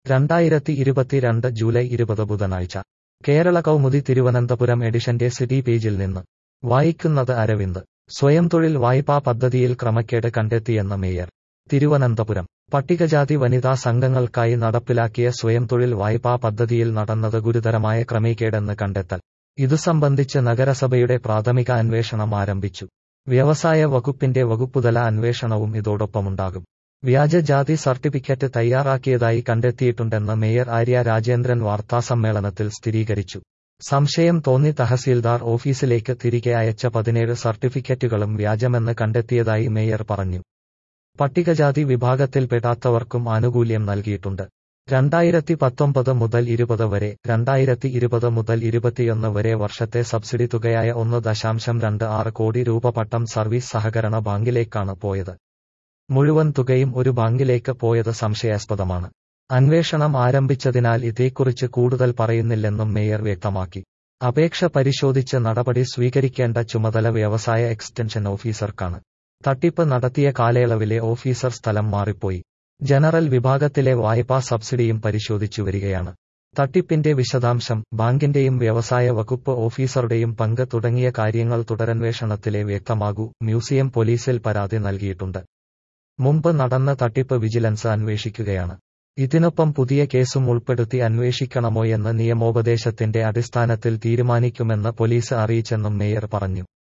രണ്ടായിരത്തി ഇരുപത്തിരണ്ട് ജൂലൈ ഇരുപത് ബുധനാഴ്ച കേരള കൗമുദി തിരുവനന്തപുരം എഡിഷന്റെ സിറ്റി പേജിൽ നിന്ന് വായിക്കുന്നത് അരവിന്ദ് സ്വയം തൊഴിൽ വായ്പാ പദ്ധതിയിൽ ക്രമക്കേട് കണ്ടെത്തിയെന്ന് മേയർ തിരുവനന്തപുരം പട്ടികജാതി വനിതാ സംഘങ്ങൾക്കായി നടപ്പിലാക്കിയ സ്വയം തൊഴിൽ വായ്പാ പദ്ധതിയിൽ നടന്നത് ഗുരുതരമായ ക്രമീകേടെന്ന് കണ്ടെത്തൽ ഇതു സംബന്ധിച്ച് നഗരസഭയുടെ പ്രാഥമിക അന്വേഷണം ആരംഭിച്ചു വ്യവസായ വകുപ്പിന്റെ വകുപ്പുതല അന്വേഷണവും ഇതോടൊപ്പമുണ്ടാകും വ്യാജ ജാതി സർട്ടിഫിക്കറ്റ് തയ്യാറാക്കിയതായി കണ്ടെത്തിയിട്ടുണ്ടെന്ന് മേയർ ആര്യ രാജേന്ദ്രൻ വാർത്താസമ്മേളനത്തിൽ സ്ഥിരീകരിച്ചു സംശയം തോന്നി തഹസീൽദാർ ഓഫീസിലേക്ക് തിരികെ അയച്ച പതിനേഴ് സർട്ടിഫിക്കറ്റുകളും വ്യാജമെന്ന് കണ്ടെത്തിയതായി മേയർ പറഞ്ഞു പട്ടികജാതി വിഭാഗത്തിൽപ്പെടാത്തവർക്കും ആനുകൂല്യം നൽകിയിട്ടുണ്ട് രണ്ടായിരത്തി പത്തൊമ്പത് മുതൽ ഇരുപത് വരെ രണ്ടായിരത്തി ഇരുപത് മുതൽ ഇരുപത്തിയൊന്ന് വരെ വർഷത്തെ സബ്സിഡി തുകയായ ഒന്ന് ദശാംശം രണ്ട് ആറ് കോടി രൂപ പട്ടം സർവീസ് സഹകരണ ബാങ്കിലേക്കാണ് പോയത് മുഴുവൻ തുകയും ഒരു ബാങ്കിലേക്ക് പോയത് സംശയാസ്പദമാണ് അന്വേഷണം ആരംഭിച്ചതിനാൽ ഇതേക്കുറിച്ച് കൂടുതൽ പറയുന്നില്ലെന്നും മേയർ വ്യക്തമാക്കി അപേക്ഷ പരിശോധിച്ച് നടപടി സ്വീകരിക്കേണ്ട ചുമതല വ്യവസായ എക്സ്റ്റൻഷൻ ഓഫീസർക്കാണ് തട്ടിപ്പ് നടത്തിയ കാലയളവിലെ ഓഫീസർ സ്ഥലം മാറിപ്പോയി ജനറൽ വിഭാഗത്തിലെ വായ്പാ സബ്സിഡിയും പരിശോധിച്ചു വരികയാണ് തട്ടിപ്പിന്റെ വിശദാംശം ബാങ്കിന്റെയും വ്യവസായ വകുപ്പ് ഓഫീസറുടെയും പങ്ക് തുടങ്ങിയ കാര്യങ്ങൾ തുടരന്വേഷണത്തിലെ വ്യക്തമാകൂ മ്യൂസിയം പോലീസിൽ പരാതി നൽകിയിട്ടുണ്ട് മുമ്പ് നടന്ന തട്ടിപ്പ് വിജിലൻസ് അന്വേഷിക്കുകയാണ് ഇതിനൊപ്പം പുതിയ കേസും ഉൾപ്പെടുത്തി അന്വേഷിക്കണമോയെന്ന് നിയമോപദേശത്തിന്റെ അടിസ്ഥാനത്തിൽ തീരുമാനിക്കുമെന്ന് പോലീസ് അറിയിച്ചെന്നും മേയർ പറഞ്ഞു